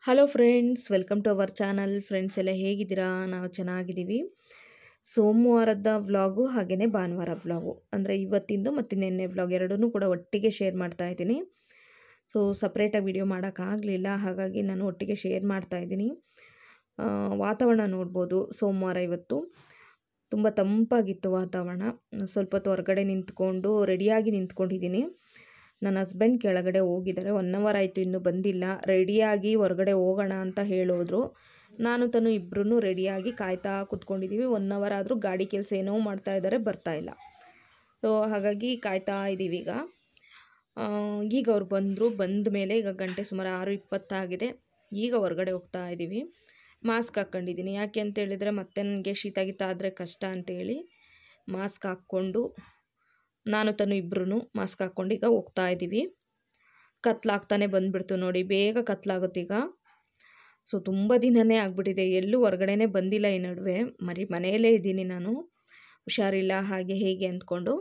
hello friends welcome to our channel friends ಎಲ್ಲ ಹೇಗಿದ್ದೀರಾ ನಾವು ಚೆನ್ನಾಗಿದ್ದೀವಿ ಸೋಮವಾರದ ವ್ಲಾಗು ಹಾಗೆಯೇ ಭಾನುವಾರ ವ್ಲಾಗು ಅಂದರೆ ಇವತ್ತಿಂದು ಮತ್ತು ನಿನ್ನೆ ವ್ಲಾಗ್ ಎರಡನ್ನೂ ಕೂಡ ಒಟ್ಟಿಗೆ ಶೇರ್ ಮಾಡ್ತಾ ಇದ್ದೀನಿ ಸೊ ಸಪ್ರೇಟಾಗಿ ವಿಡಿಯೋ ಮಾಡೋಕ್ಕಾಗಲಿಲ್ಲ ಹಾಗಾಗಿ ನಾನು ಒಟ್ಟಿಗೆ ಶೇರ್ ಮಾಡ್ತಾ ಇದ್ದೀನಿ ಆ, ವಾತಾವರಣ ನೋಡ್ಬೋದು ಸೋಮವಾರ ಇವತ್ತು ತುಂಬ ತಂಪಾಗಿತ್ತು ವಾತಾವರಣ ಸ್ವಲ್ಪ ಹೊತ್ತು ಹೊರಗಡೆ ನಿಂತ್ಕೊಂಡು ರೆಡಿಯಾಗಿ ನಿಂತ್ಕೊಂಡಿದ್ದೀನಿ ನನ್ನ ಹಸ್ಬೆಂಡ್ ಕೆಳಗಡೆ ಹೋಗಿದ್ದಾರೆ ಒನ್ ಅವರ್ ಆಯಿತು ಇನ್ನೂ ಬಂದಿಲ್ಲ ರೆಡಿಯಾಗಿ ಹೊರಗಡೆ ಹೋಗೋಣ ಅಂತ ಹೇಳೋದ್ರು ನಾನು ತನು ಇಬ್ಬರೂ ರೆಡಿಯಾಗಿ ಕಾಯ್ತಾ ಕೂತ್ಕೊಂಡಿದ್ದೀವಿ ಒನ್ ಅವರ್ ಆದರೂ ಗಾಡಿ ಕೆಲಸ ಏನೋ ಮಾಡ್ತಾ ಇದ್ದಾರೆ ಬರ್ತಾ ಇಲ್ಲ ಸೊ ಹಾಗಾಗಿ ಕಾಯ್ತಾ ಇದ್ದೀವಿ ಈಗ ಆ, ಈಗ ಅವ್ರು ಬಂದರು ಬಂದ ಮೇಲೆ ಈಗ ಗಂಟೆ ಸುಮಾರು ಆರು ಇಪ್ಪತ್ತಾಗಿದೆ ಈಗ ಹೊರಗಡೆ ಹೋಗ್ತಾ ಇದ್ದೀವಿ ಮಾಸ್ಕ್ ಹಾಕ್ಕೊಂಡಿದ್ದೀನಿ ಯಾಕೆ ಅಂತ ಹೇಳಿದರೆ ಮತ್ತೆ ನನಗೆ ಶೀತ ಗೀತ ಆದರೆ ಕಷ್ಟ ಅಂತೇಳಿ ಮಾಸ್ಕ್ ಹಾಕ್ಕೊಂಡು ನಾನು ತನು ಇಬ್ಬರೂ ಮಾಸ್ಕ್ ಹಾಕ್ಕೊಂಡು ಈಗ ಹೋಗ್ತಾ ಇದ್ದೀವಿ ಕತ್ಲಾಗ್ತಾನೆ ಬಂದ್ಬಿಡ್ತು ನೋಡಿ ಬೇಗ ಕತ್ಲಾಗುತ್ತೆ ಈಗ ಸೊ ತುಂಬ ದಿನನೇ ಆಗ್ಬಿಟ್ಟಿದೆ ಎಲ್ಲೂ ಹೊರಗಡೆನೇ ಬಂದಿಲ್ಲ ಈ ನಡುವೆ ಮರಿ ಮನೆಯಲ್ಲೇ ಇದ್ದೀನಿ ನಾನು ಹುಷಾರಿಲ್ಲ ಹಾಗೆ ಹೇಗೆ ಅಂದ್ಕೊಂಡು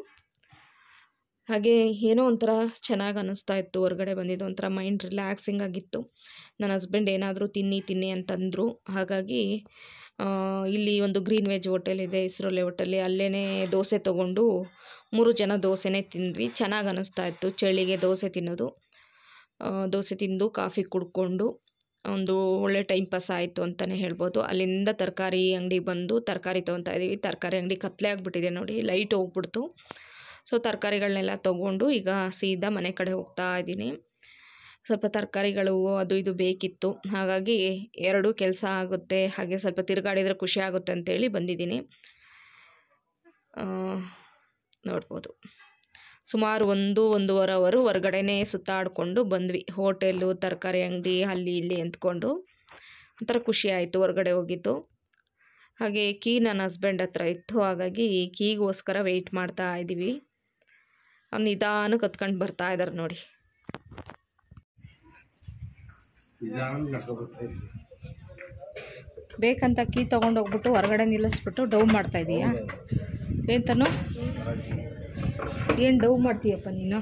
ಹಾಗೆ ಏನೋ ಒಂಥರ ಚೆನ್ನಾಗಿ ಅನ್ನಿಸ್ತಾ ಇತ್ತು ಹೊರಗಡೆ ಬಂದಿದ್ದು ಒಂಥರ ಮೈಂಡ್ ರಿಲ್ಯಾಕ್ಸಿಂಗ್ ಆಗಿತ್ತು ನನ್ನ ಹಸ್ಬೆಂಡ್ ಏನಾದರೂ ತಿನ್ನಿ ತಿನ್ನಿ ಅಂತಂದರು ಹಾಗಾಗಿ ಆ, ಇಲ್ಲಿ ಒಂದು ಗ್ರೀನ್ ವೆಜ್ ಹೋಟೆಲ್ ಇದೆ ಇಸ್ರೋಲೆ ಹೋಟೆಲ್ಲಿ ಅಲ್ಲೇ ದೋಸೆ ತೊಗೊಂಡು ಮೂರು ಜನ ದೋಸೆನೇ ತಿಂದ್ವಿ ಚೆನ್ನಾಗಿ ಅನ್ನಿಸ್ತಾ ಇತ್ತು ಚಳಿಗೆ ದೋಸೆ ತಿನ್ನೋದು ಆ, ದೋಸೆ ತಿಂದು ಕಾಫಿ ಕುಡ್ಕೊಂಡು ಒಂದು ಒಳ್ಳೆ ಟೈಮ್ ಪಾಸ್ ಆಯಿತು ಅಂತಲೇ ಹೇಳ್ಬೋದು ಅಲ್ಲಿಂದ ತರಕಾರಿ ಅಂಗಡಿಗೆ ಬಂದು ತರಕಾರಿ ತೊಗೊತಾ ಇದ್ದೀವಿ ತರಕಾರಿ ಅಂಗಡಿ ಕತ್ಲೆ ಆಗಿಬಿಟ್ಟಿದೆ ನೋಡಿ ಲೈಟ್ ಹೋಗ್ಬಿಡ್ತು ಸೊ ತರಕಾರಿಗಳನ್ನೆಲ್ಲ ತೊಗೊಂಡು ಈಗ ಸೀದಾ ಮನೆ ಕಡೆ ಹೋಗ್ತಾ ಇದ್ದೀನಿ ಸ್ವಲ್ಪ ತರಕಾರಿಗಳು ಅದು ಇದು ಬೇಕಿತ್ತು ಹಾಗಾಗಿ ಎರಡೂ ಕೆಲಸ ಆಗುತ್ತೆ ಹಾಗೆ ಸ್ವಲ್ಪ ತಿರುಗಾಡಿದರೆ ಖುಷಿ ಆಗುತ್ತೆ ಅಂತೇಳಿ ಬಂದಿದ್ದೀನಿ ಆ, ನೋಡ್ಬೋದು ಸುಮಾರು ಒಂದು ಒಂದೂವರೆ ಅವರು ಹೊರಗಡೆನೇ ಸುತ್ತಾಡಿಕೊಂಡು ಬಂದ್ವಿ ಹೋಟೆಲು ತರಕಾರಿ ಅಂಗಡಿ ಅಲ್ಲಿ ಇಲ್ಲಿ ಅಂದ್ಕೊಂಡು ಒಂಥರ ಖುಷಿ ಆಯಿತು ಹೊರಗಡೆ ಹೋಗಿದ್ದು ಹಾಗೆ ಕೀ ನನ್ನ ಹಸ್ಬೆಂಡ್ ಹತ್ರ ಇತ್ತು ಹಾಗಾಗಿ ಕೀಗೋಸ್ಕರ ವೆಯ್ಟ್ ಮಾಡ್ತಾ ಇದ್ದೀವಿ ಅವ್ನು ನಿಧಾನ ಕತ್ಕೊಂಡು ಬರ್ತಾ ಇದ್ದಾರೆ ನೋಡಿ ಬೇಕಂತ ಕೀ ತೊಗೊಂಡೋಗ್ಬಿಟ್ಟು ಹೊರಗಡೆ ನಿಲ್ಲಿಸ್ಬಿಟ್ಟು ಡೌ ಮಾಡ್ತಾ ಇದೀಯಾ ಏಂತನು ಏನು ಡೌ ಮಾಡ್ತೀಯಪ್ಪ ನೀನು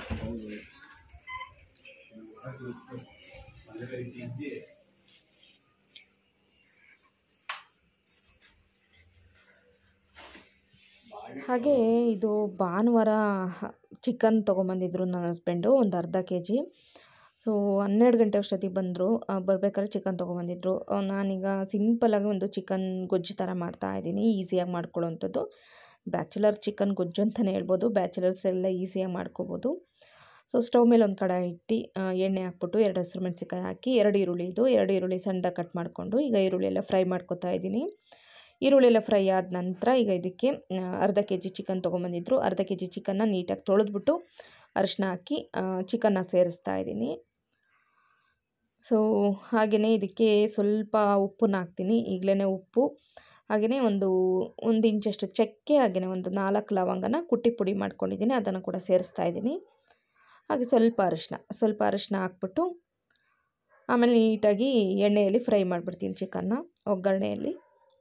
ಹಾಗೆ ಇದು ಭಾನುವಾರ ಚಿಕನ್ ತೊಗೊಂಬಂದಿದ್ರು ನನ್ನ ಹಸ್ಬೆಂಡು ಒಂದು ಅರ್ಧ ಕೆ ಜಿ ಸೊ ಹನ್ನೆರಡು ಗಂಟೆ ಅಷ್ಟೊತ್ತಿಗೆ ಬಂದರು ಬರ್ಬೇಕಾದ್ರೆ ಚಿಕನ್ ತೊಗೊಂಬಂದಿದ್ರು ಆ, ನಾನೀಗ ಸಿಂಪಲಾಗಿ ಒಂದು ಚಿಕನ್ ಗೊಜ್ಜು ಥರ ಮಾಡ್ತಾ ಇದ್ದೀನಿ ಈಸಿಯಾಗಿ ಮಾಡ್ಕೊಳ್ಳೋವಂಥದ್ದು ಬ್ಯಾಚುಲರ್ ಚಿಕನ್ ಗೊಜ್ಜು ಅಂತಲೇ ಹೇಳ್ಬೋದು ಬ್ಯಾಚುಲರ್ಸ್ ಎಲ್ಲ ಈಸಿಯಾಗಿ ಮಾಡ್ಕೋಬೋದು ಸೊ ಸ್ಟವ್ ಮೇಲೆ ಒಂದು ಕಡಾಯಿ ಇಟ್ಟು ಆ, ಎಣ್ಣೆ ಹಾಕ್ಬಿಟ್ಟು ಎರಡು ಹಸಿರು ಮೆಣಸಿಕಾಯಿ ಹಾಕಿ ಎರಡು ಈರುಳ್ಳಿ ಇದು ಎರಡು ಈರುಳ್ಳಿ ಸಣ್ಣದಾಗಿ ಕಟ್ ಮಾಡಿಕೊಂಡು ಈಗ ಈರುಳ್ಳಿ ಎಲ್ಲ ಫ್ರೈ ಮಾಡ್ಕೊತಾ ಇದ್ದೀನಿ ಈರುಳ್ಳಿ ಎಲ್ಲ ಫ್ರೈ ಆದ ನಂತರ ಈಗ ಇದಕ್ಕೆ ಆ, ಅರ್ಧ ಕೆ ಜಿ ಚಿಕನ್ ತೊಗೊಂಬಂದಿದ್ರು ಅರ್ಧ ಕೆ ಜಿ ಚಿಕನ್ನ ನೀಟಾಗಿ ತೊಳೆದ್ಬಿಟ್ಟು ಅರಿಶಿನ ಹಾಕಿ ಚಿಕನ್ನ ಸೇರಿಸ್ತಾ ಇದ್ದೀನಿ ಸೊ ಹಾಗೆಯೇ ಇದಕ್ಕೆ ಸ್ವಲ್ಪ ಉಪ್ಪನ್ನ ಹಾಕ್ತೀನಿ ಈಗಲೇ ಉಪ್ಪು ಹಾಗೆಯೇ ಒಂದು ಒಂದು ಇಂಚಷ್ಟು ಚಕ್ಕೆ ಹಾಗೆಯೇ ಒಂದು ನಾಲ್ಕು ಲವಂಗನ ಕುಟ್ಟಿ ಪುಡಿ ಮಾಡ್ಕೊಂಡಿದ್ದೀನಿ ಅದನ್ನು ಕೂಡ ಸೇರಿಸ್ತಾ ಇದ್ದೀನಿ ಹಾಗೆ ಸ್ವಲ್ಪ ಅರಿಶಿನ ಸ್ವಲ್ಪ ಅರಿಶಿನ ಹಾಕ್ಬಿಟ್ಟು ಆಮೇಲೆ ನೀಟಾಗಿ ಎಣ್ಣೆಯಲ್ಲಿ ಫ್ರೈ ಮಾಡಿಬಿಡ್ತೀನಿ ಚಿಕನ್ನ ಒಗ್ಗರಣೆಯಲ್ಲಿ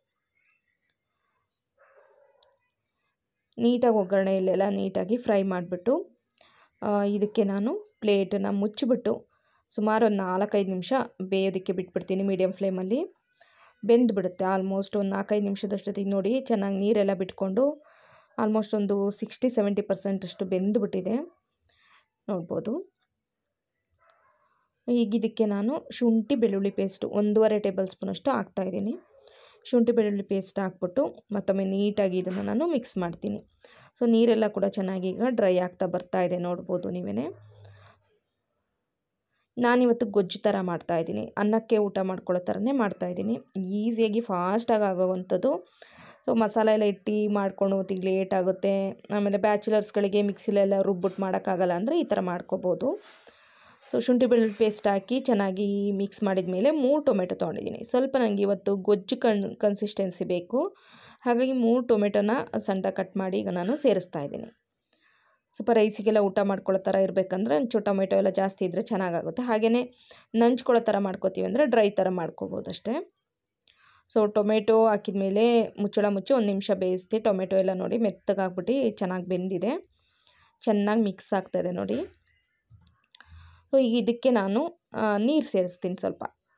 ನೀಟಾಗಿ ಒಗ್ಗರಣೆಯಲ್ಲೆಲ್ಲ ನೀಟಾಗಿ ಫ್ರೈ ಮಾಡಿಬಿಟ್ಟು ಇದಕ್ಕೆ ನಾನು ಪ್ಲೇಟನ್ನು ಮುಚ್ಚಿಬಿಟ್ಟು ಸುಮಾರು ಒಂದು ನಾಲ್ಕೈದು ನಿಮಿಷ ಬೇಯೋದಕ್ಕೆ ಬಿಟ್ಬಿಡ್ತೀನಿ ಮೀಡಿಯಮ್ ಫ್ಲೇಮಲ್ಲಿ ಬೆಂದ್ಬಿಡುತ್ತೆ ಆಲ್ಮೋಸ್ಟ್ ಒಂದು ನಾಲ್ಕೈದು ನಿಮಿಷದಷ್ಟೊತ್ತಿಗೆ ನೋಡಿ ಚೆನ್ನಾಗಿ ನೀರೆಲ್ಲ ಬಿಟ್ಕೊಂಡು ಆಲ್ಮೋಸ್ಟ್ ಒಂದು ಸಿಕ್ಸ್ಟಿ ಸೆವೆಂಟಿ ಪರ್ಸೆಂಟಷ್ಟು ಬೆಂದುಬಿಟ್ಟಿದೆ ನೋಡ್ಬೋದು ಈಗ ಇದಕ್ಕೆ ನಾನು ಶುಂಠಿ ಬೆಳ್ಳುಳ್ಳಿ ಪೇಸ್ಟು ಒಂದೂವರೆ ಟೇಬಲ್ ಸ್ಪೂನಷ್ಟು ಹಾಕ್ತಾಯಿದ್ದೀನಿ ಶುಂಠಿ ಬೆಳ್ಳುಳ್ಳಿ ಪೇಸ್ಟ್ ಹಾಕ್ಬಿಟ್ಟು ಮತ್ತೊಮ್ಮೆ ನೀಟಾಗಿ ಇದನ್ನು ನಾನು ಮಿಕ್ಸ್ ಮಾಡ್ತೀನಿ ಸೊ ನೀರೆಲ್ಲ ಕೂಡ ಚೆನ್ನಾಗಿ ಈಗ ಡ್ರೈ ಆಗ್ತಾ ಬರ್ತಾ ಇದೆ ನೋಡ್ಬೋದು ನೀವೇ ನಾನಿವತ್ತು ಗೊಜ್ಜು ಥರ ಮಾಡ್ತಾಯಿದ್ದೀನಿ ಅನ್ನಕ್ಕೆ ಊಟ ಮಾಡ್ಕೊಳ್ಳೋ ಥರನೇ ಮಾಡ್ತಾಯಿದ್ದೀನಿ ಈಸಿಯಾಗಿ ಫಾಸ್ಟಾಗಿ ಆಗೋವಂಥದ್ದು ಸೊ ಮಸಾಲೆ ಎಲ್ಲ ಇಟ್ಟು ಮಾಡ್ಕೊಂಡು ಹೊತ್ತಿಗೆ ಲೇಟ್ ಆಗುತ್ತೆ ಆಮೇಲೆ ಬ್ಯಾಚುಲರ್ಸ್ಗಳಿಗೆ ಮಿಕ್ಸಿಲೆಲ್ಲ ರುಬ್ಬಿಟ್ಟು ಮಾಡೋಕ್ಕಾಗಲ್ಲ ಅಂದರೆ ಈ ಥರ ಮಾಡ್ಕೋಬೋದು ಸೊ ಶುಂಠಿ ಬೆಳ್ಳುಳ್ಳಿ ಪೇಸ್ಟ್ ಹಾಕಿ ಚೆನ್ನಾಗಿ ಮಿಕ್ಸ್ ಮಾಡಿದ ಮೇಲೆ ಮೂರು ಟೊಮೆಟೊ ತೊಗೊಂಡಿದ್ದೀನಿ ಸ್ವಲ್ಪ ನನಗೆ ಇವತ್ತು ಗೊಜ್ಜು ಕಣ್ ಕನ್ಸಿಸ್ಟೆನ್ಸಿ ಬೇಕು ಹಾಗಾಗಿ ಮೂರು ಟೊಮೆಟೊನ ಸಣ್ಣ ಕಟ್ ಮಾಡಿ ಈಗ ನಾನು ಸೇರಿಸ್ತಾ ಇದ್ದೀನಿ ಸ್ವಲ್ಪ ರೈಸಿಗೆಲ್ಲ ಊಟ ಮಾಡ್ಕೊಳ್ಳೋ ಥರ ಇರಬೇಕಂದ್ರೆ ಒಂಚೂರು ಟೊಮೆಟೊ ಎಲ್ಲ ಜಾಸ್ತಿ ಇದ್ದರೆ ಚೆನ್ನಾಗಾಗುತ್ತೆ ಹಾಗೆಯೇ ನಂಚ್ಕೊಳ್ಳೋ ಥರ ಮಾಡ್ಕೋತೀವಿ ಅಂದರೆ ಡ್ರೈ ಥರ ಮಾಡ್ಕೋಬೋದು ಅಷ್ಟೇ ಸೊ ಟೊಮೆಟೊ ಹಾಕಿದ ಮೇಲೆ ಮುಚ್ಚಳ ಮುಚ್ಚಿ ಒಂದು ನಿಮಿಷ ಬೇಯಿಸ್ತಿ ಟೊಮೆಟೊ ಎಲ್ಲ ನೋಡಿ ಮೆತ್ತಗಾಗ್ಬಿಟ್ಟು ಚೆನ್ನಾಗಿ ಬೆಂದಿದೆ ಚೆನ್ನಾಗಿ ಮಿಕ್ಸ್ ಆಗ್ತಾಯಿದೆ ನೋಡಿ ಸೊ ಈಗ ಇದಕ್ಕೆ ನಾನು ನೀರು ಸೇರಿಸ್ತೀನಿ ಸ್ವಲ್ಪ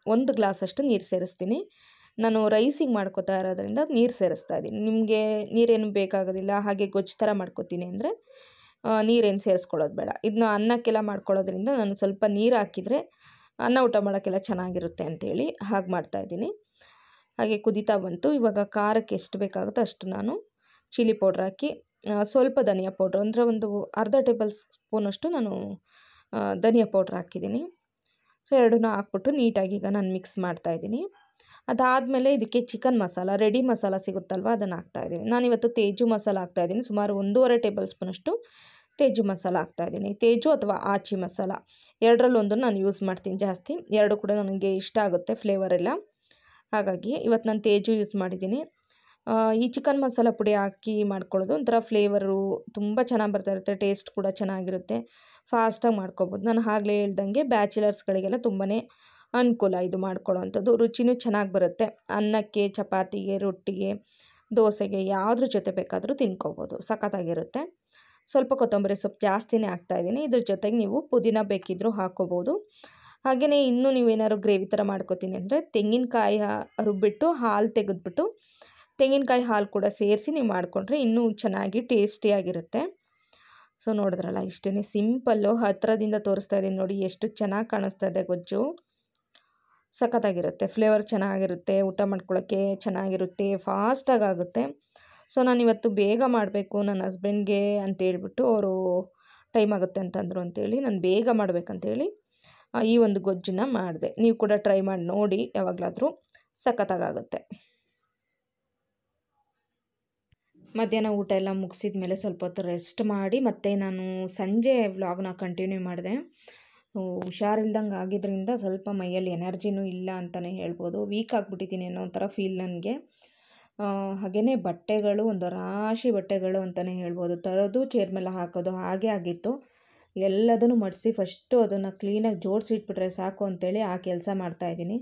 ಒಂದು ಗ್ಲಾಸಷ್ಟು ನೀರು ಸೇರಿಸ್ತೀನಿ ನಾನು ರೈಸಿಗೆ ಮಾಡ್ಕೋತಾ ಇರೋದ್ರಿಂದ ನೀರು ಸೇರಿಸ್ತಾ ಇದ್ದೀನಿ ನಿಮಗೆ ನೀರೇನು ಬೇಕಾಗೋದಿಲ್ಲ ಹಾಗೆ ಗೊಜ್ಜು ಥರ ಮಾಡ್ಕೋತೀನಿ ಅಂದರೆ ನೀರೇನು ಸೇರಿಸ್ಕೊಳ್ಳೋದು ಬೇಡ ಇದನ್ನ ಅನ್ನಕ್ಕೆಲ್ಲ ಮಾಡ್ಕೊಳ್ಳೋದ್ರಿಂದ ನಾನು ಸ್ವಲ್ಪ ನೀರು ಹಾಕಿದರೆ ಅನ್ನ ಊಟ ಮಾಡೋಕ್ಕೆಲ್ಲ ಚೆನ್ನಾಗಿರುತ್ತೆ ಅಂತೇಳಿ ಹಾಗೆ ಮಾಡ್ತಾಯಿದ್ದೀನಿ ಹಾಗೆ ಕುದೀತಾ ಬಂತು ಇವಾಗ ಖಾರಕ್ಕೆ ಎಷ್ಟು ಬೇಕಾಗುತ್ತೋ ಅಷ್ಟು ನಾನು ಚಿಲ್ಲಿ ಪೌಡ್ರ್ ಹಾಕಿ ಸ್ವಲ್ಪ ಧನಿಯಾ ಪೌಡ್ರ್ ಅಂದರೆ ಒಂದು ಅರ್ಧ ಟೇಬಲ್ ಸ್ಪೂನಷ್ಟು ನಾನು ಧನಿಯಾ ಪೌಡ್ರ್ ಹಾಕಿದ್ದೀನಿ ಸೊ ಎರಡನ್ನೂ ಹಾಕ್ಬಿಟ್ಟು ನೀಟಾಗಿ ಈಗ ನಾನು ಮಿಕ್ಸ್ ಮಾಡ್ತಾಯಿದ್ದೀನಿ ಅದಾದಮೇಲೆ ಇದಕ್ಕೆ ಚಿಕನ್ ಮಸಾಲ ರೆಡಿ ಮಸಾಲ ಸಿಗುತ್ತಲ್ವ ಅದನ್ನು ಹಾಕ್ತಾಯಿದ್ದೀನಿ ನಾನಿವತ್ತು ತೇಜು ಮಸಾಲ ಹಾಕ್ತಾಯಿದ್ದೀನಿ ಸುಮಾರು ಒಂದೂವರೆ ಟೇಬಲ್ ಸ್ಪೂನಷ್ಟು ತೇಜು ಮಸಾಲ ಹಾಕ್ತಾಯಿದ್ದೀನಿ ತೇಜು ಅಥವಾ ಆಚಿ ಮಸಾಲ ಎರಡರಲ್ಲೊಂದು ನಾನು ಯೂಸ್ ಮಾಡ್ತೀನಿ ಜಾಸ್ತಿ ಎರಡು ಕೂಡ ನನಗೆ ಇಷ್ಟ ಆಗುತ್ತೆ ಫ್ಲೇವರ್ ಎಲ್ಲ ಹಾಗಾಗಿ ಇವತ್ತು ನಾನು ತೇಜು ಯೂಸ್ ಮಾಡಿದ್ದೀನಿ ಈ ಚಿಕನ್ ಮಸಾಲ ಪುಡಿ ಹಾಕಿ ಮಾಡ್ಕೊಳ್ಳೋದು ಒಂಥರ ಫ್ಲೇವರು ತುಂಬ ಚೆನ್ನಾಗಿ ಬರ್ತಾ ಇರುತ್ತೆ ಟೇಸ್ಟ್ ಕೂಡ ಚೆನ್ನಾಗಿರುತ್ತೆ ಫಾಸ್ಟಾಗಿ ಮಾಡ್ಕೊಬೋದು ನಾನು ಆಗಲೇ ಹೇಳ್ದಂಗೆ ಬ್ಯಾಚುಲರ್ಸ್ಗಳಿಗೆಲ್ಲ ತುಂಬಾ ಅನುಕೂಲ ಇದು ಮಾಡ್ಕೊಳ್ಳೋವಂಥದ್ದು ರುಚಿನೂ ಚೆನ್ನಾಗಿ ಬರುತ್ತೆ ಅನ್ನಕ್ಕೆ ಚಪಾತಿಗೆ ರೊಟ್ಟಿಗೆ ದೋಸೆಗೆ ಯಾವುದ್ರ ಜೊತೆ ಬೇಕಾದರೂ ತಿನ್ಕೋಬೋದು ಸಖತ್ತಾಗಿರುತ್ತೆ ಸ್ವಲ್ಪ ಕೊತ್ತಂಬರಿ ಸೊಪ್ಪು ಜಾಸ್ತಿನೇ ಹಾಕ್ತಾಯಿದ್ದೀನಿ ಇದ್ರ ಜೊತೆಗೆ ನೀವು ಪುದೀನ ಬೇಕಿದ್ದರೂ ಹಾಕ್ಕೋಬೋದು ಹಾಗೆಯೇ ಇನ್ನೂ ನೀವೇನಾದ್ರು ಗ್ರೇವಿ ಥರ ಮಾಡ್ಕೋತೀನಿ ಅಂದರೆ ತೆಂಗಿನಕಾಯಿ ರುಬ್ಬಿಟ್ಟು ಹಾಲು ತೆಗೆದ್ಬಿಟ್ಟು ತೆಂಗಿನಕಾಯಿ ಹಾಲು ಕೂಡ ಸೇರಿಸಿ ನೀವು ಮಾಡಿಕೊಂಡ್ರೆ ಇನ್ನೂ ಚೆನ್ನಾಗಿ ಟೇಸ್ಟಿಯಾಗಿರುತ್ತೆ ಸೊ ನೋಡಿದ್ರಲ್ಲ ಇಷ್ಟೇ ಸಿಂಪಲ್ಲು ಹತ್ತಿರದಿಂದ ತೋರಿಸ್ತಾ ಇದ್ದೀನಿ ನೋಡಿ ಎಷ್ಟು ಚೆನ್ನಾಗಿ ಕಾಣಿಸ್ತಾ ಇದೆ ಗೊಜ್ಜು ಸಖತ್ತಾಗಿರುತ್ತೆ ಫ್ಲೇವರ್ ಚೆನ್ನಾಗಿರುತ್ತೆ ಊಟ ಮಾಡ್ಕೊಳ್ಳೋಕ್ಕೆ ಚೆನ್ನಾಗಿರುತ್ತೆ ಫಾಸ್ಟಾಗಿ ಆಗುತ್ತೆ ಸೊ ನಾನಿವತ್ತು ಬೇಗ ಮಾಡಬೇಕು ನನ್ನ ಹಸ್ಬೆಂಡ್ಗೆ ಅಂತೇಳ್ಬಿಟ್ಟು ಅವರು ಟೈಮ್ ಆಗುತ್ತೆ ಅಂತಂದರು ಅಂತೇಳಿ ನಾನು ಬೇಗ ಮಾಡಬೇಕಂತೇಳಿ ಈ ಒಂದು ಗೊಜ್ಜನ್ನ ಮಾಡಿದೆ ನೀವು ಕೂಡ ಟ್ರೈ ಮಾಡಿ ನೋಡಿ ಯಾವಾಗಲಾದರೂ ಸಖತ್ತಾಗುತ್ತೆ ಮಧ್ಯಾಹ್ನ ಊಟ ಎಲ್ಲ ಮುಗಿಸಿದ ಮೇಲೆ ಸ್ವಲ್ಪ ಹೊತ್ತು ರೆಸ್ಟ್ ಮಾಡಿ ಮತ್ತೆ ನಾನು ಸಂಜೆ ವ್ಲಾಗ್ನ ಕಂಟಿನ್ಯೂ ಮಾಡಿದೆ ಹುಷಾರಿಲ್ದಂಗೆ ಆಗಿದ್ದರಿಂದ ಸ್ವಲ್ಪ ಮೈಯಲ್ಲಿ ಎನರ್ಜಿನೂ ಇಲ್ಲ ಅಂತಲೇ ಹೇಳ್ಬೋದು ವೀಕ್ ಆಗಿಬಿಟ್ಟಿದ್ದೀನಿ ಅನ್ನೋ ಒಂಥರ ಫೀಲ್ ನನಗೆ ಹಾಗೆಯೇ ಬಟ್ಟೆಗಳು ಒಂದು ರಾಶಿ ಬಟ್ಟೆಗಳು ಅಂತಲೇ ಹೇಳ್ಬೋದು ತರೋದು ಚೇರ್ ಮೇಲೆ ಹಾಕೋದು ಹಾಗೆ ಆಗಿತ್ತು ಎಲ್ಲದನ್ನು ಮಡಿಸಿ ಫಸ್ಟು ಅದನ್ನು ಕ್ಲೀನಾಗಿ ಜೋಡಿಸಿ ಇಟ್ಬಿಟ್ರೆ ಸಾಕು ಅಂತೇಳಿ ಆ ಕೆಲಸ ಮಾಡ್ತಾಯಿದ್ದೀನಿ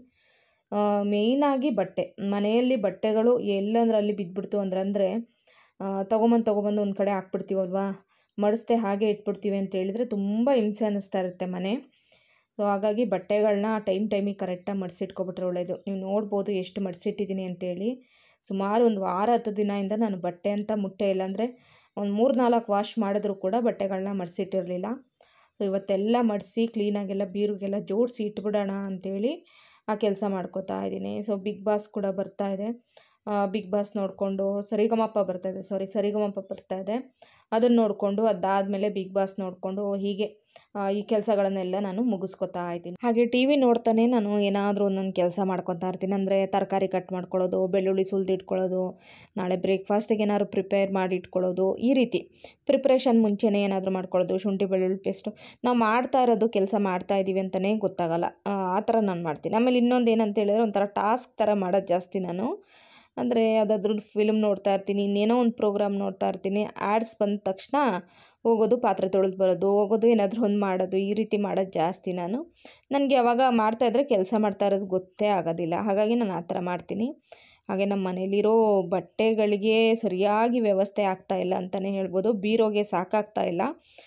ಮೇಯ್ನಾಗಿ ಬಟ್ಟೆ ಮನೆಯಲ್ಲಿ ಬಟ್ಟೆಗಳು ಎಲ್ಲಂದ್ರಲ್ಲಿ ಬಿದ್ದುಬಿಡ್ತು ಅಂದ್ರಂದರೆ ತೊಗೊಂಬಂದು ತೊಗೊಬಂದು ಒಂದು ಕಡೆ ಹಾಕ್ಬಿಡ್ತೀವಲ್ವಾ ಮಡಿಸ್ದೆ ಹಾಗೆ ಇಟ್ಬಿಡ್ತೀವಿ ಅಂತ ಹೇಳಿದರೆ ತುಂಬ ಹಿಂಸೆ ಅನ್ನಿಸ್ತಾ ಇರುತ್ತೆ ಮನೆ ಸೊ ಹಾಗಾಗಿ ಬಟ್ಟೆಗಳನ್ನ ಟೈಮ್ ಟೈಮಿಗೆ ಕರೆಕ್ಟಾಗಿ ಮಡಿಸಿಟ್ಕೊಬಿಟ್ರೆ ಒಳ್ಳೆಯದು ನೀವು ನೋಡ್ಬೋದು ಎಷ್ಟು ಮಡಿಸಿಟ್ಟಿದ್ದೀನಿ ಅಂತೇಳಿ ಸುಮಾರು ಒಂದು ವಾರ ಹತ್ತು ದಿನದಿಂದ ನಾನು ಬಟ್ಟೆ ಅಂತ ಮುಟ್ಟೆ ಇಲ್ಲ ಅಂದರೆ ಒಂದು ಮೂರು ನಾಲ್ಕು ವಾಶ್ ಮಾಡಿದ್ರೂ ಕೂಡ ಬಟ್ಟೆಗಳನ್ನ ಮಡಿಸಿಟ್ಟಿರಲಿಲ್ಲ ಸೊ ಇವತ್ತೆಲ್ಲ ಮಡಿಸಿ ಕ್ಲೀನಾಗೆಲ್ಲ ಬೀರುಗೆಲ್ಲ ಜೋಡಿಸಿ ಇಟ್ಬಿಡೋಣ ಅಂಥೇಳಿ ಆ ಕೆಲಸ ಮಾಡ್ಕೋತಾ ಇದ್ದೀನಿ ಸೊ ಬಿಗ್ ಬಾಸ್ ಕೂಡ ಬರ್ತಾ ಇದೆ ಬಿಗ್ ಬಾಸ್ ನೋಡಿಕೊಂಡು ಸರಿಗಮಪ ಬರ್ತಾಯಿದೆ ಸಾರಿ ಸರಿಗಮಪ ಬರ್ತಾಯಿದೆ ಅದನ್ನು ನೋಡಿಕೊಂಡು ಅದಾದಮೇಲೆ ಬಿಗ್ ಬಾಸ್ ನೋಡಿಕೊಂಡು ಹೀಗೆ ಈ ಕೆಲಸಗಳನ್ನೆಲ್ಲ ನಾನು ಮುಗಿಸ್ಕೊತಾ ಇದ್ದೀನಿ ಹಾಗೆ ಟಿ ವಿ ನೋಡ್ತಾನೆ ನಾನು ಏನಾದರೂ ಒಂದೊಂದು ಕೆಲಸ ಮಾಡ್ಕೊತಾ ಇರ್ತೀನಿ ಅಂದರೆ ತರಕಾರಿ ಕಟ್ ಮಾಡ್ಕೊಳ್ಳೋದು ಬೆಳ್ಳುಳ್ಳಿ ಸುಲಿದಿಟ್ಕೊಳ್ಳೋದು ನಾಳೆ ಬ್ರೇಕ್ಫಾಸ್ಟಿಗೆ ಏನಾದ್ರು ಪ್ರಿಪೇರ್ ಮಾಡಿ ಇಟ್ಕೊಳ್ಳೋದು ಈ ರೀತಿ ಪ್ರಿಪ್ರೇಷನ್ ಮುಂಚೆನೇ ಏನಾದರೂ ಮಾಡ್ಕೊಳ್ಳೋದು ಶುಂಠಿ ಬೆಳ್ಳುಳ್ಳಿ ಪೇಸ್ಟು ನಾವು ಮಾಡ್ತಾ ಇರೋದು ಕೆಲಸ ಮಾಡ್ತಾ ಇದ್ದೀವಿ ಅಂತಲೇ ಗೊತ್ತಾಗಲ್ಲ ಆ ಥರ ನಾನು ಮಾಡ್ತೀನಿ ಆಮೇಲೆ ಇನ್ನೊಂದು ಏನಂತ ಹೇಳಿದ್ರೆ ಒಂಥರ ಟಾಸ್ಕ್ ಥರ ಮಾಡೋದು ಜಾಸ್ತಿ ನಾನು ಅಂದರೆ ಯಾವುದಾದ್ರೂ ಫಿಲ್ಮ್ ನೋಡ್ತಾ ಇರ್ತೀನಿ ಇನ್ನೇನೋ ಒಂದು ಪ್ರೋಗ್ರಾಮ್ ನೋಡ್ತಾ ಇರ್ತೀನಿ ಆ್ಯಡ್ಸ್ ಬಂದ ತಕ್ಷಣ ಹೋಗೋದು ಪಾತ್ರೆ ತೊಳೆದು ಬರೋದು ಹೋಗೋದು ಏನಾದರೂ ಒಂದು ಮಾಡೋದು ಈ ರೀತಿ ಮಾಡೋದು ಜಾಸ್ತಿ ನಾನು ನನಗೆ ಯಾವಾಗ ಮಾಡ್ತಾಯಿದ್ರೆ ಕೆಲಸ ಮಾಡ್ತಾ ಇರೋದು ಗೊತ್ತೇ ಆಗೋದಿಲ್ಲ ಹಾಗಾಗಿ ನಾನು ಆ ಥರ ಮಾಡ್ತೀನಿ ಹಾಗೆ ನಮ್ಮ ಮನೇಲಿರೋ ಬಟ್ಟೆಗಳಿಗೆ ಸರಿಯಾಗಿ ವ್ಯವಸ್ಥೆ ಆಗ್ತಾ ಇಲ್ಲ ಅಂತಲೇ ಹೇಳ್ಬೋದು ಬೀರೋಗೆ ಸಾಕಾಗ್ತಾ ಇಲ್ಲ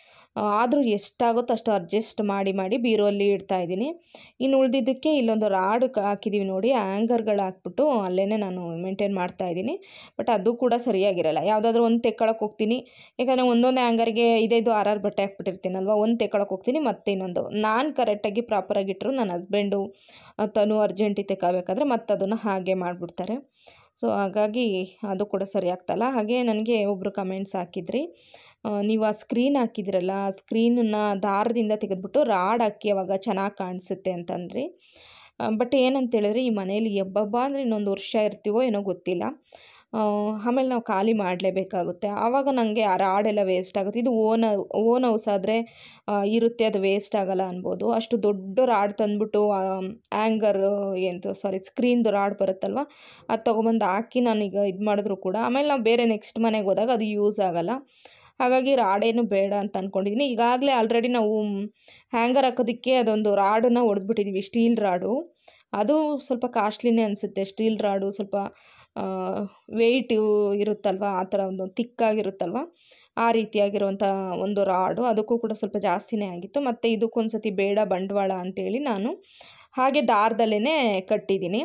ಆದರೂ ಎಷ್ಟಾಗುತ್ತೋ ಅಷ್ಟು ಅಡ್ಜಸ್ಟ್ ಮಾಡಿ ಮಾಡಿ ಬೀರೋಲ್ಲಿ ಇಡ್ತಾ ಇದ್ದೀನಿ ಇನ್ನು ಉಳಿದಿದ್ದಕ್ಕೆ ಇಲ್ಲೊಂದು ರಾಡ್ ಹಾಕಿದ್ದೀವಿ ನೋಡಿ ಆ್ಯಂಗರ್ಗಳು ಹಾಕ್ಬಿಟ್ಟು ಅಲ್ಲೇ ನಾನು ಮೇಂಟೈನ್ ಮಾಡ್ತಾ ಇದ್ದೀನಿ ಬಟ್ ಅದು ಕೂಡ ಸರಿಯಾಗಿರಲ್ಲ ಯಾವುದಾದ್ರೂ ಒಂದು ತೆಕ್ಕೊಳಕ್ಕೆ ಹೋಗ್ತೀನಿ ಯಾಕಂದರೆ ಒಂದೊಂದು ಆ್ಯಂಗರ್ಗೆ ಇದೈದು ಆರಾರು ಬಟ್ಟೆ ಹಾಕ್ಬಿಟ್ಟಿರ್ತೀನಲ್ವ ಒಂದು ತೆಕ್ಕೊಳಕ್ಕೆ ಹೋಗ್ತೀನಿ ಮತ್ತೆ ಇನ್ನೊಂದು ನಾನು ಕರೆಕ್ಟಾಗಿ ಪ್ರಾಪರಾಗಿ ಇಟ್ಟರು ನನ್ನ ಹಸ್ಬೆಂಡು ತನು ಅರ್ಜೆಂಟಿಗೆ ತೆಕ್ಕೋಬೇಕಾದ್ರೆ ಮತ್ತೆ ಅದನ್ನು ಹಾಗೆ ಮಾಡಿಬಿಡ್ತಾರೆ ಸೊ ಹಾಗಾಗಿ ಅದು ಕೂಡ ಸರಿ ಆಗ್ತಾಯಿಲ್ಲ ಹಾಗೆ ನನಗೆ ಒಬ್ಬರು ಕಮೆಂಟ್ಸ್ ಹಾಕಿದ್ರಿ ನೀವು ಆ ಸ್ಕ್ರೀನ್ ಹಾಕಿದ್ರಲ್ಲ ಆ ಸ್ಕ್ರೀನನ್ನು ದಾರದಿಂದ ತೆಗೆದ್ಬಿಟ್ಟು ರಾಡ್ ಹಾಕಿ ಅವಾಗ ಚೆನ್ನಾಗಿ ಕಾಣಿಸುತ್ತೆ ಅಂತಂದ್ರಿ ಬಟ್ ಏನಂತ ಹೇಳಿದ್ರೆ ಈ ಮನೇಲಿ ಹಬ್ಬಬ್ಬ ಅಂದರೆ ಇನ್ನೊಂದು ವರ್ಷ ಇರ್ತೀವೋ ಏನೋ ಗೊತ್ತಿಲ್ಲ ಆಮೇಲೆ ನಾವು ಖಾಲಿ ಮಾಡಲೇಬೇಕಾಗುತ್ತೆ ಆವಾಗ ನನಗೆ ಆ ರಾಡೆಲ್ಲ ವೇಸ್ಟ್ ಆಗುತ್ತೆ ಇದು ಓನ್ ಓನ್ ಹೌಸ್ ಆದರೆ ಇರುತ್ತೆ ಅದು ವೇಸ್ಟ್ ಆಗೋಲ್ಲ ಅನ್ಬೋದು ಅಷ್ಟು ದೊಡ್ಡ ರಾಡ್ ತಂದ್ಬಿಟ್ಟು ಆ್ಯಂಗರ್ ಎಂತ ಸಾರಿ ಸ್ಕ್ರೀನ್ದು ರಾಡ್ ಬರುತ್ತಲ್ವ ಅದು ತೊಗೊಬಂದು ಹಾಕಿ ನಾನೀಗ ಇದು ಮಾಡಿದ್ರು ಕೂಡ ಆಮೇಲೆ ನಾವು ಬೇರೆ ನೆಕ್ಸ್ಟ್ ಮನೆಗೆ ಹೋದಾಗ ಅದು ಯೂಸ್ ಆಗೋಲ್ಲ ಹಾಗಾಗಿ ರಾಡೇನು ಬೇಡ ಅಂತ ಅಂದ್ಕೊಂಡಿದ್ದೀನಿ ಈಗಾಗಲೇ ಆಲ್ರೆಡಿ ನಾವು ಹ್ಯಾಂಗರ್ ಹಾಕೋದಕ್ಕೆ ಅದೊಂದು ರಾಡನ್ನು ಹೊಡೆದ್ಬಿಟ್ಟಿದ್ದೀವಿ ಸ್ಟೀಲ್ ರಾಡು ಅದು ಸ್ವಲ್ಪ ಕಾಸ್ಟ್ಲಿನೇ ಅನಿಸುತ್ತೆ ಸ್ಟೀಲ್ ರಾಡು ಸ್ವಲ್ಪ ವೆಯ್ಟು ಇರುತ್ತಲ್ವ ಆ ಥರ ಒಂದು ತಿಕ್ಕಾಗಿರುತ್ತಲ್ವ ಆ ರೀತಿಯಾಗಿರುವಂಥ ಒಂದು ರಾಡು ಅದಕ್ಕೂ ಕೂಡ ಸ್ವಲ್ಪ ಜಾಸ್ತಿನೇ ಆಗಿತ್ತು ಮತ್ತು ಇದಕ್ಕೊಂದು ಸತಿ ಬೇಡ ಬಂಡವಾಳ ಅಂತೇಳಿ ನಾನು ಹಾಗೆ ದಾರದಲ್ಲೇ ಕಟ್ಟಿದ್ದೀನಿ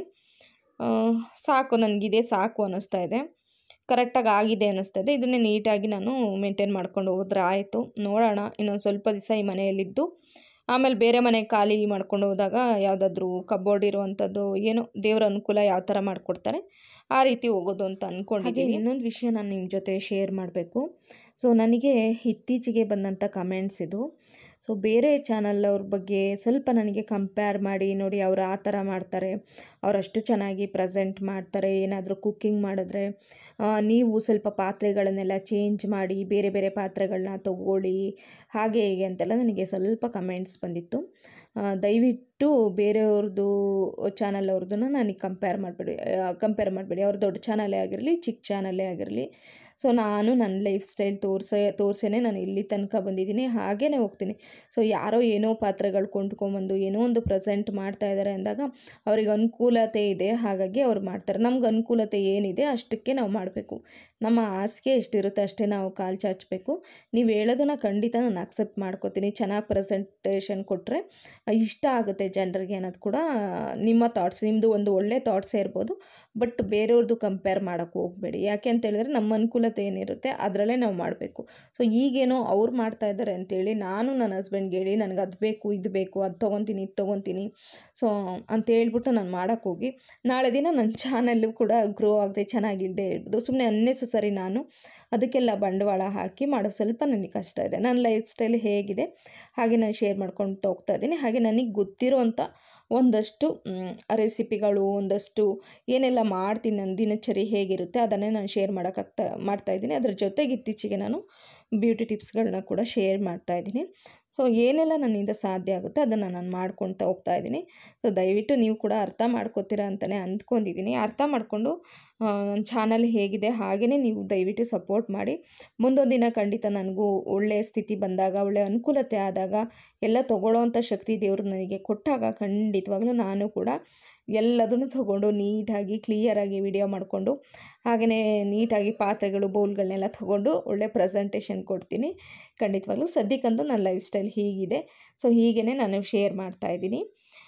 ಆ, ಸಾಕು ನನಗಿದೆ ಸಾಕು ಅನ್ನಿಸ್ತಾ ಇದೆ ಕರೆಕ್ಟಾಗಿ ಆಗಿದೆ ಅನ್ನಿಸ್ತಾ ಇದೆ ಇದನ್ನೇ ನೀಟಾಗಿ ನಾನು ಮೇಂಟೈನ್ ಮಾಡ್ಕೊಂಡು ಹೋದ್ರೆ ಆಯಿತು ನೋಡೋಣ ಇನ್ನೊಂದು ಸ್ವಲ್ಪ ದಿವಸ ಈ ಮನೆಯಲ್ಲಿದ್ದು ಆಮೇಲೆ ಬೇರೆ ಮನೆ ಖಾಲಿ ಮಾಡ್ಕೊಂಡು ಹೋದಾಗ ಯಾವುದಾದ್ರೂ ಕಬೋರ್ಡ್ ಇರುವಂಥದ್ದು ಏನೋ ದೇವ್ರ ಅನುಕೂಲ ಯಾವ ಥರ ಮಾಡಿಕೊಡ್ತಾರೆ ಆ ರೀತಿ ಹೋಗೋದು ಅಂತ ಅಂದ್ಕೊಂಡಿದ್ದೀನಿ ಇನ್ನೊಂದು ವಿಷಯ ನಾನು ನಿಮ್ಮ ಜೊತೆ ಶೇರ್ ಮಾಡಬೇಕು ಸೊ ನನಗೆ ಇತ್ತೀಚೆಗೆ ಬಂದಂಥ ಕಮೆಂಟ್ಸ್ ಇದು ಸೊ ಬೇರೆ ಚಾನಲ್ ಅವ್ರ ಬಗ್ಗೆ ಸ್ವಲ್ಪ ನನಗೆ ಕಂಪೇರ್ ಮಾಡಿ ನೋಡಿ ಅವ್ರು ಆ ಥರ ಮಾಡ್ತಾರೆ ಅವರಷ್ಟು ಚೆನ್ನಾಗಿ ಪ್ರೆಸೆಂಟ್ ಮಾಡ್ತಾರೆ ಏನಾದರೂ ಕುಕ್ಕಿಂಗ್ ಮಾಡಿದ್ರೆ ಆ, ನೀವು ಸ್ವಲ್ಪ ಪಾತ್ರೆಗಳನ್ನೆಲ್ಲ ಚೇಂಜ್ ಮಾಡಿ ಬೇರೆ ಬೇರೆ ಪಾತ್ರೆಗಳನ್ನ ತಗೊಳ್ಳಿ ಹಾಗೆ ಹೀಗೆ ಅಂತೆಲ್ಲ ನನಗೆ ಸ್ವಲ್ಪ ಕಮೆಂಟ್ಸ್ ಬಂದಿತ್ತು ಆ, ದಯವಿಟ್ಟು ಬೇರೆಯವ್ರದ್ದು ಚಾನಲ್ ಅವ್ರದ್ದನ್ನು ನನಗೆ ಕಂಪೇರ್ ಮಾಡಬೇಡಿ ಕಂಪೇರ್ ಮಾಡಬೇಡಿ ಅವ್ರ ದೊಡ್ಡ ಚಾನಲೇ ಆಗಿರಲಿ ಚಿಕ್ಕ ಚಾನಲೇ ಆಗಿರಲಿ ಸೊ ನಾನು ನನ್ನ ಲೈಫ್ ಸ್ಟೈಲ್ ತೋರ್ಸೇ ತೋರ್ಸೇನೆ ನಾನು ಇಲ್ಲಿ ತನಕ ಬಂದಿದ್ದೀನಿ ಹಾಗೇ ಹೋಗ್ತೀನಿ ಸೊ ಯಾರೋ ಏನೋ ಪಾತ್ರೆಗಳು ಕೊಂಡ್ಕೊಂಬಂದು ಏನೋ ಒಂದು ಪ್ರೆಸೆಂಟ್ ಮಾಡ್ತಾ ಇದ್ದಾರೆ ಅಂದಾಗ ಅವ್ರಿಗೆ ಅನುಕೂಲತೆ ಇದೆ ಹಾಗಾಗಿ ಅವ್ರು ಮಾಡ್ತಾರೆ ನಮ್ಗೆ ಅನುಕೂಲತೆ ಏನಿದೆ ಅಷ್ಟಕ್ಕೆ ನಾವು ಮಾಡಬೇಕು ನಮ್ಮ ಹಾಸಿಗೆ ಎಷ್ಟಿರುತ್ತೆ ಅಷ್ಟೇ ನಾವು ಕಾಲು ಚಾಚಬೇಕು ನೀವು ಹೇಳೋದನ್ನ ಖಂಡಿತ ನಾನು ಅಕ್ಸೆಪ್ಟ್ ಮಾಡ್ಕೋತೀನಿ ಚೆನ್ನಾಗಿ ಪ್ರೆಸೆಂಟೇಷನ್ ಕೊಟ್ಟರೆ ಇಷ್ಟ ಆಗುತ್ತೆ ಜನರಿಗೆ ಅನ್ನೋದು ಕೂಡ ನಿಮ್ಮ ಥಾಟ್ಸ್ ನಿಮ್ಮದು ಒಂದು ಒಳ್ಳೆ ಥಾಟ್ಸೇ ಇರ್ಬೋದು ಬಟ್ ಬೇರೆಯವ್ರದ್ದು ಕಂಪೇರ್ ಮಾಡೋಕ್ಕೆ ಹೋಗಬೇಡಿ ಯಾಕೆ ಅಂತ ಹೇಳಿದ್ರೆ ನಮ್ಮ ಅನುಕೂಲತೆ ಏನಿರುತ್ತೆ ಅದರಲ್ಲೇ ನಾವು ಮಾಡಬೇಕು ಸೊ ಈಗೇನೋ ಅವ್ರು ಮಾಡ್ತಾ ಇದ್ದಾರೆ ಅಂತೇಳಿ ನಾನು ನನ್ನ ಹಸ್ಬೆಂಡ್ಗೆ ಹೇಳಿ ನನಗೆ ಅದು ಬೇಕು ಇದು ಬೇಕು ಅದು ತೊಗೊತೀನಿ ಇದು ತೊಗೊತೀನಿ ಸೊ ಅಂತ ಹೇಳ್ಬಿಟ್ಟು ನಾನು ಮಾಡೋಕ್ಕೆ ಹೋಗಿ ನಾಳೆ ದಿನ ನನ್ನ ಚಾನಲ್ಲು ಕೂಡ ಗ್ರೋ ಆಗದೆ ಚೆನ್ನಾಗಿಲ್ಲದೆ ಹೇಳ್ಬೋದು ಸುಮ್ಮನೆ ಅನ್ನೆಸಸರಿ ನಾನು ಅದಕ್ಕೆಲ್ಲ ಬಂಡವಾಳ ಹಾಕಿ ಮಾಡೋ ಸ್ವಲ್ಪ ನನಗೆ ಕಷ್ಟ ಇದೆ ನನ್ನ ಲೈಫ್ ಸ್ಟೈಲ್ ಹೇಗಿದೆ ಹಾಗೆ ನಾನು ಶೇರ್ ಮಾಡ್ಕೊಂಡು ಹೋಗ್ತಾ ಇದ್ದೀನಿ ಹಾಗೆ ನನಗೆ ಗೊತ್ತಿರೋಂಥ ಒಂದಷ್ಟು ರೆಸಿಪಿಗಳು ಒಂದಷ್ಟು ಏನೆಲ್ಲ ಮಾಡ್ತೀನಿ ನನ್ನ ದಿನಚರಿ ಹೇಗಿರುತ್ತೆ ಅದನ್ನೇ ನಾನು ಶೇರ್ ಮಾಡೋಕ್ಕಾಗ್ತಾ ಮಾಡ್ತಾಯಿದ್ದೀನಿ ಅದ್ರ ಜೊತೆಗೆ ಇತ್ತೀಚೆಗೆ ನಾನು ಬ್ಯೂಟಿ ಟಿಪ್ಸ್ಗಳನ್ನ ಕೂಡ ಶೇರ್ ಮಾಡ್ತಾಯಿದ್ದೀನಿ ಸೊ ಏನೆಲ್ಲ ನನ್ನಿಂದ ಸಾಧ್ಯ ಆಗುತ್ತೆ ಅದನ್ನು ನಾನು ಮಾಡ್ಕೊಳ್ತಾ ಹೋಗ್ತಾ ಇದ್ದೀನಿ ಸೊ ದಯವಿಟ್ಟು ನೀವು ಕೂಡ ಅರ್ಥ ಮಾಡ್ಕೋತೀರಾ ಅಂತಲೇ ಅಂದ್ಕೊಂಡಿದ್ದೀನಿ ಅರ್ಥ ಮಾಡಿಕೊಂಡು ನನ್ನ ಚಾನಲ್ ಹೇಗಿದೆ ಹಾಗೆಯೇ ನೀವು ದಯವಿಟ್ಟು ಸಪೋರ್ಟ್ ಮಾಡಿ ಮುಂದೊಂದು ದಿನ ಖಂಡಿತ ನನಗೂ ಒಳ್ಳೆಯ ಸ್ಥಿತಿ ಬಂದಾಗ ಒಳ್ಳೆಯ ಅನುಕೂಲತೆ ಆದಾಗ ಎಲ್ಲ ತೊಗೊಳ್ಳೋವಂಥ ಶಕ್ತಿ ದೇವರು ನನಗೆ ಕೊಟ್ಟಾಗ ಖಂಡಿತವಾಗ್ಲೂ ನಾನು ಕೂಡ ಎಲ್ಲದನ್ನು ತಗೊಂಡು ನೀಟಾಗಿ ಕ್ಲಿಯರಾಗಿ ವಿಡಿಯೋ ಮಾಡಿಕೊಂಡು ಹಾಗೆಯೇ ನೀಟಾಗಿ ಪಾತ್ರೆಗಳು ಬೌಲ್ಗಳನ್ನೆಲ್ಲ ತಗೊಂಡು ಒಳ್ಳೆ ಪ್ರೆಸೆಂಟೇಷನ್ ಕೊಡ್ತೀನಿ ಖಂಡಿತವಾಗ್ಲೂ ಸದ್ಯಕ್ಕಂತೂ ನನ್ನ ಲೈಫ್ ಸ್ಟೈಲ್ ಹೀಗಿದೆ ಸೊ ಹೀಗೇ ನಾನು ಶೇರ್ ಮಾಡ್ತಾಯಿದ್ದೀನಿ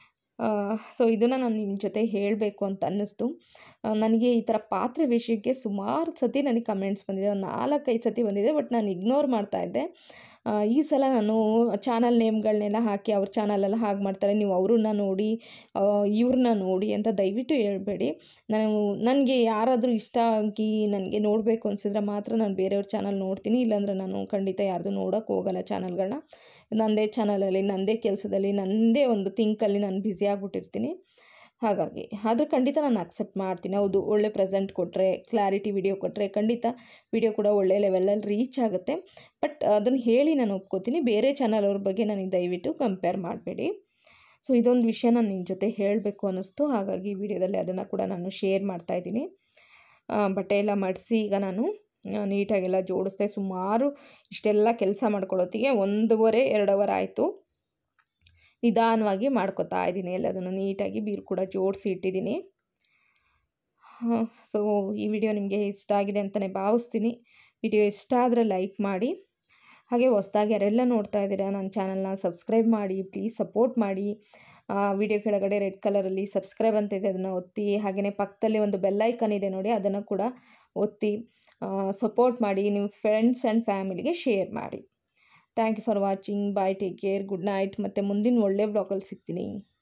ಸೊ ಇದನ್ನು ನಾನು ನಿಮ್ಮ ಜೊತೆ ಹೇಳಬೇಕು ಅಂತ ಅನ್ನಿಸ್ತು ಆ, ನನಗೆ ಈ ಥರ ಪಾತ್ರೆ ವಿಷಯಕ್ಕೆ ಸುಮಾರು ಸತಿ ನನಗೆ ಕಮೆಂಟ್ಸ್ ಬಂದಿದೆ ಒಂದು ನಾಲ್ಕೈದು ಸತಿ ಬಂದಿದೆ ಬಟ್ ನಾನು ಇಗ್ನೋರ್ ಮಾಡ್ತಾ ಇದ್ದೆ ಆ, ಈ ಸಲ ನಾನು ಚಾನಲ್ ನೇಮ್ಗಳನ್ನೆಲ್ಲ ಹಾಕಿ ಅವ್ರ ಚಾನಲೆಲ್ಲ ಹಾಗೆ ಮಾಡ್ತಾರೆ ನೀವು ಅವ್ರನ್ನ ನೋಡಿ ಆ, ಇವ್ರನ್ನ ನೋಡಿ ಅಂತ ದಯವಿಟ್ಟು ಹೇಳ್ಬೇಡಿ ನಾನು ನನಗೆ ಯಾರಾದರೂ ಇಷ್ಟ ಆಗಿ ನನಗೆ ನೋಡಬೇಕು ಅನಿಸಿದ್ರೆ ಮಾತ್ರ ನಾನು ಬೇರೆಯವ್ರ ಚಾನಲ್ ನೋಡ್ತೀನಿ ಇಲ್ಲಾಂದ್ರೆ ನಾನು ಖಂಡಿತ ಯಾರ್ದು ನೋಡೋಕ್ಕೆ ಹೋಗಲ್ಲ ಚಾನಲ್ಗಳನ್ನ ನನ್ನದೇ ಚಾನಲಲ್ಲಿ ನನ್ನದೇ ಕೆಲಸದಲ್ಲಿ ನನ್ನದೇ ಒಂದು ಥಿಂಕಲ್ಲಿ ನಾನು ಬ್ಯುಸಿ ಆಗಿಬಿಟ್ಟಿರ್ತೀನಿ ಹಾಗಾಗಿ ಆದರೂ ಖಂಡಿತ ನಾನು ಅಕ್ಸೆಪ್ಟ್ ಮಾಡ್ತೀನಿ ಹೌದು ಒಳ್ಳೆ ಪ್ರೆಸೆಂಟ್ ಕೊಟ್ಟರೆ ಕ್ಲಾರಿಟಿ ವಿಡಿಯೋ ಕೊಟ್ಟರೆ ಖಂಡಿತ ವಿಡಿಯೋ ಕೂಡ ಒಳ್ಳೆ ಲೆವೆಲಲ್ಲಿ ರೀಚ್ ಆಗುತ್ತೆ ಬಟ್ ಅದನ್ನು ಹೇಳಿ ನಾನು ಒಪ್ಕೋತೀನಿ ಬೇರೆ ಚಾನಲ್ ಅವ್ರ ಬಗ್ಗೆ ನನಗೆ ದಯವಿಟ್ಟು ಕಂಪೇರ್ ಮಾಡಬೇಡಿ ಸೊ ಇದೊಂದು ವಿಷಯ ನಾನು ನಿಮ್ಮ ಜೊತೆ ಹೇಳಬೇಕು ಅನ್ನಿಸ್ತು ಹಾಗಾಗಿ ವಿಡಿಯೋದಲ್ಲಿ ಅದನ್ನು ಕೂಡ ನಾನು ಶೇರ್ ಮಾಡ್ತಾಯಿದ್ದೀನಿ ಬಟ್ಟೆ ಎಲ್ಲ ಮಡಿಸಿ ಈಗ ನಾನು ಆ, ನೀಟಾಗೆಲ್ಲ ಜೋಡಿಸ್ದೆ ಸುಮಾರು ಇಷ್ಟೆಲ್ಲ ಕೆಲಸ ಮಾಡ್ಕೊಳ್ಳೋತ್ತಿಗೆ ಒಂದೂವರೆ ಎರಡು ಅವರ್ ಆಯಿತು ನಿಧಾನವಾಗಿ ಮಾಡ್ಕೊತಾ ಇದ್ದೀನಿ ಎಲ್ಲದನ್ನು ನೀಟಾಗಿ ಬೀರು ಕೂಡ ಜೋಡಿಸಿ ಇಟ್ಟಿದ್ದೀನಿ ಸೊ ಈ ವಿಡಿಯೋ ನಿಮಗೆ ಇಷ್ಟ ಆಗಿದೆ ಅಂತಲೇ ಭಾವಿಸ್ತೀನಿ ವಿಡಿಯೋ ಇಷ್ಟ ಆದರೆ ಲೈಕ್ ಮಾಡಿ ಹಾಗೆ ಹೊಸ್ದಾಗಿ ಯಾರೆಲ್ಲ ನೋಡ್ತಾ ಇದ್ದೀರಾ ನನ್ನ ಚಾನಲ್ನ ಸಬ್ಸ್ಕ್ರೈಬ್ ಮಾಡಿ ಪ್ಲೀಸ್ ಸಪೋರ್ಟ್ ಮಾಡಿ ವಿಡಿಯೋ ಕೆಳಗಡೆ ರೆಡ್ ಕಲರಲ್ಲಿ ಸಬ್ಸ್ಕ್ರೈಬ್ ಅಂತ ಇದೆ ಅದನ್ನು ಒತ್ತಿ ಹಾಗೆಯೇ ಪಕ್ಕದಲ್ಲಿ ಒಂದು ಬೆಲ್ಲೈಕನ್ ಇದೆ ನೋಡಿ ಅದನ್ನು ಕೂಡ ಒತ್ತಿ ಸಪೋರ್ಟ್ ಮಾಡಿ ನಿಮ್ಮ ಫ್ರೆಂಡ್ಸ್ ಆ್ಯಂಡ್ ಫ್ಯಾಮಿಲಿಗೆ ಶೇರ್ ಮಾಡಿ thank you for watching bye take care good night ಮತ್ತು ಮುಂದಿನ ಒಳ್ಳೆ ಬ್ಲಾಗಲ್ಲಿ ಸಿಗ್ತೀನಿ